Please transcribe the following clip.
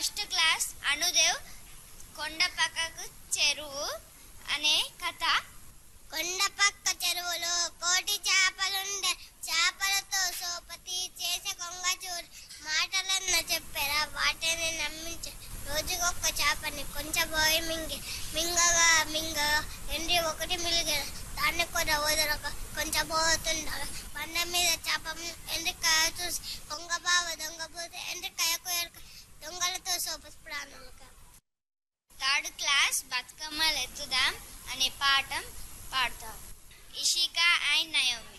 first class అనుదేవ్ కొండ పక్కకు చెరువు అనే కథ కొండ పక్క చెరువులో కోటి చేపలుండే చేపలతో సోపతి చేసే కొంగ చూడు మాటలన్న చెప్పారా వాటిని నమ్మించే రోజుకొక్క చేపని కొంచెం పోయి మింగి మింగగా మింగగా ఎండి ఒకటి మిలిగ దాన్ని కూడా వదలక కొంచెం పోతుండగా బండ మీద చేప ఎండ్రికాయ చూసి కొంగ బావ దొంగ పోతే ఎండ్రికాయకు ఎరక దొంగలతో సోపతి ప్రాణాలు థర్డ్ క్లాస్ బతుకమ్మలు ఎత్తుదాం అనే పాఠం పాడతాం ఇషిక అండ్ నయోమి